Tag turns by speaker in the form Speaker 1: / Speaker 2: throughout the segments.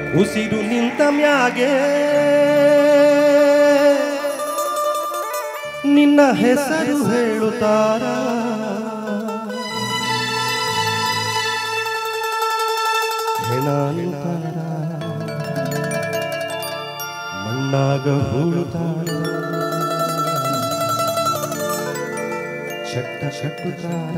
Speaker 1: ಉಸಿರು ನಿಂತ ಮ್ಯಾಗೆ ನಿನ್ನ ಹೆಸರು ಹೇಳುತ್ತಾರ ಹೆಣ ಅನ್ನುತ್ತಾರ ಮಣ್ಣಾಗ ಹೂಳುತ್ತಾರ ಶಟ್ಟ ಶಟ್ಟುತ್ತಾರ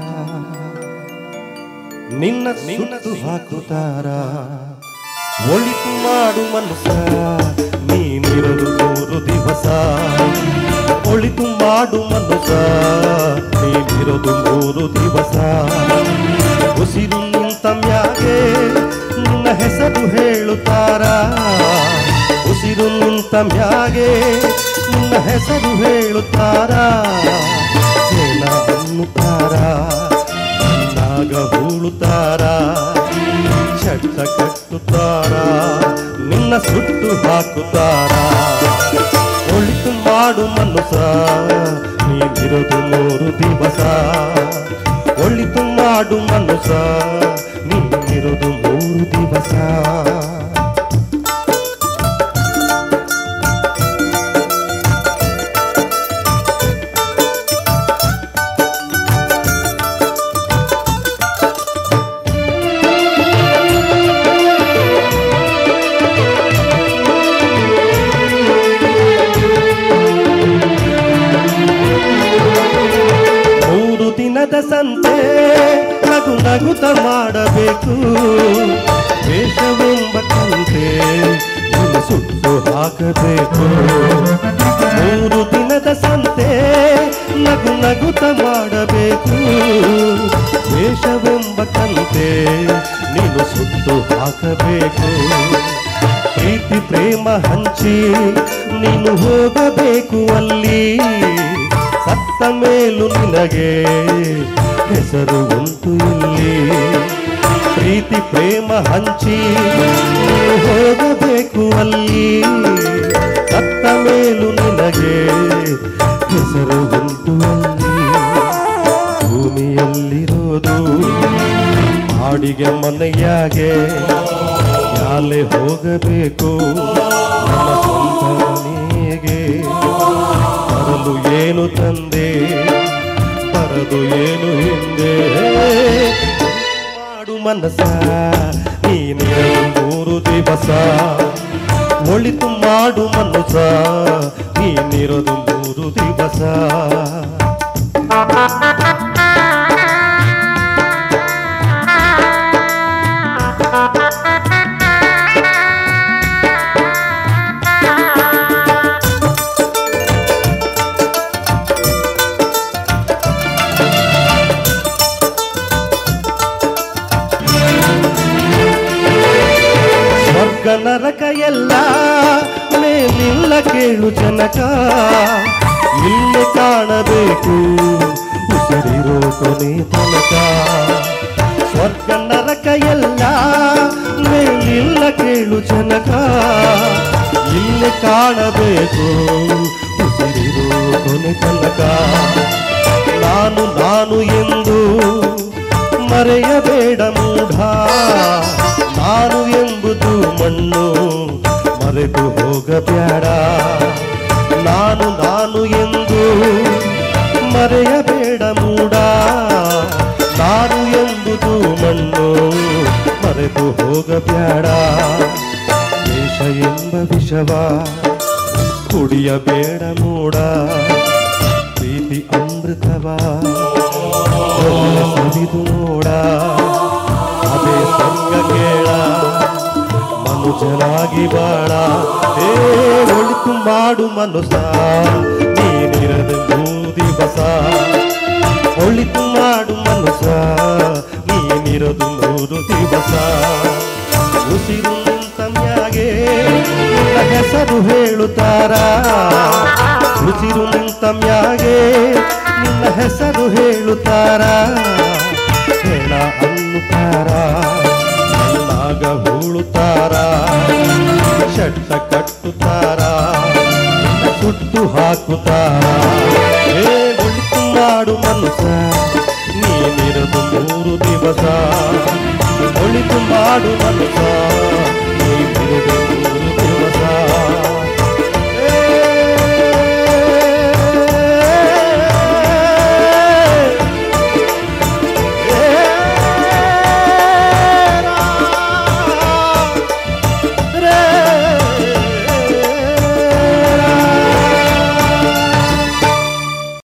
Speaker 1: ನಿನ್ನ ಸುಟ್ಟು ಹಾಕುತ್ತಾರ ಒಳಿತು ಮಾಡು ಮನಸ ನೀನಿರಲು ಮೂರು ದಿವಸ ಒಳಿತು ಮಾಡು ಮನಸ ನೀನಿರೋದು ಮೂರು ದಿವಸ ಉಸಿರು ನಿಂತ ಮ್ಯಾಗೆ ನಿನ್ನ ಹೆಸರು ಹೇಳುತ್ತಾರ ಉಸಿರು ನಿಂತ ಮ್ಯಾಗೆ ನಿನ್ನ ಹೆಸರು ಹೇಳುತ್ತಾರ ಜನ ಅನ್ನುತ್ತಾರ ನಾಗ ಹೂಳುತ್ತಾರ ಚಟ್ಟ ಕಟ್ಟುತ್ತಾರ ನಿನ್ನ ಸುಟ್ಟು ಹಾಕುತ್ತಾರ ಒಳಿತು ಮಾಡು ಮನುಸ ನೀನಿರೋದು ಮೂರು ದಿವಸ ಒಳಿತು ಮಾಡು ಮನುಸ ನೀನಿರೋದು ಮೂರು ದಿವಸ ಮೂರು ದಿನದ ಸಂತೆ ನಗು ನಗುತ ಮಾಡಬೇಕು ವೇಷವೆಂಬ ಕಂತೆ ನಿನ್ನ ಸುಟ್ಟು ಹಾಕಬೇಕು ಮೂರು ದಿನದ ಸಂತೆ ನಗು ನಗುತ ಮಾಡಬೇಕು ವೇಷವೆಂಬ ಕಂತೆ ನೀನು ಸುಟ್ಟು ಹಾಕಬೇಕು ಪ್ರೀತಿ ಪ್ರೇಮ ಹಂಚಿ ನೀನು ಹೋಗಬೇಕು ಅಲ್ಲಿ ಸತ್ತ ಮೇಲೂ ನಿನಗೆ ಹೆಸರು ಉಂಟು ಇಲ್ಲಿ ಪ್ರೀತಿ ಪ್ರೇಮ ಹಂಚಿ ನೀನು ಹೋಗಬೇಕು ಅಲ್ಲಿ ಸತ್ತ ಮೇಲೂ ನಿನಗೆ ಹೆಸರು ಉಂಟು ಅಲ್ಲಿ ಭೂಮಿಯಲ್ಲಿರೋದು ಬಾಡಿಗೆ ಮನೆಯಾಗೆ ಯಾಲೆ ಹೋಗಬೇಕು ನನ್ನ ಸ್ವಂತ ಮನೆಗೆ ಬರಲು ಏನು ತಂದೆ ಬರದು ಏನು ಹಿಂದೆ ಮಾಡು ಮನಸ ನೀನಿರಲು ಮೂರು ದಿವಸ ಒಳಿತು ಮಾಡು ಮನಸ ನೀನಿರೋದು ಮೂರು ದಿವಸ ಸ್ವರ್ಗ ನರಕ ಎಲ್ಲ ಮೇಲಿಲ್ಲ ಕೇಳು ಜನಕ ಇಲ್ಲೇ ಕಾಣಬೇಕು ಉಸಿರಿರೋ ಕೊನೆ ತನಕ ಸ್ವರ್ಗ ನರಕ ಎಲ್ಲ ಮೇಲಿಲ್ಲ ಕೇಳು ಜನಕ ಇಲ್ಲೇ ಕಾಣಬೇಕು ಉಸಿರಿರೋ ಕೊನೆ ತನಕ ನಾನು ನಾನು ಎಂದು ಮರೆಯಬೇಡ ಮೂಢ ನಾನು ಎಂಬುದು ಮಣ್ಣು ಮರೆತು ಹೋಗಬೇಡ ನಾನು ನಾನು ಎಂದು ಮರೆಯಬೇಡ ಮೂಡ ನಾನು ಎಂಬುದು ಮಣ್ಣು ಮರೆತು ಹೋಗಬೇಡ ದೇಶ ಎಂಬ ವಿಷವ ಕುಡಿಯಬೇಡ ಮೂಡ ಪ್ರೀತಿ ಅಮೃತವ ಒಮ್ಮೆ ಸವಿದು ನೋಡ ಅದೇ ಸ್ವರ್ಗ ಕೇಳ ಮನುಜನಾಗಿ ಬಾಳ ಏ ಒಳಿತು ಮಾಡು ಮನುಸ ನೀನಿರದು ಮೂರು ದಿವಸ ಒಳಿತು ಮಾಡು ಮನುಸ ನೀನಿರದು ಮೂರು ದಿವಸ ಉಸಿರು ನಿಂತಮ್ಯಾಗೆ ನಿನ್ನ ಹೆಸರು ಹೇಳುತ್ತಾರ ಉಸಿರು ನಿಂತಮ್ಯಾಗೆ ನಿನ್ನ ಹೆಸರು ಹೇಳುತ್ತಾರ ಹೇಳ ಅನ್ನುತ್ತಾರ ಮಣ್ಣಾಗ ಹೂಳುತ್ತಾರ ಶಟ್ಟ ಕಟ್ಟುತ್ತಾರ ಸುಟ್ಟು ಹಾಕುತ್ತಾರ ಏ ಒಳಿತು ಮಾಡು ಮನುಸ ನೀನಿರದು ಮೂರು ದಿವಸ ಒಳಿತು ಮಾಡು ಮನುಸ ನೀನಿರದು ನೀಡಿದೆನು ದಿವಸ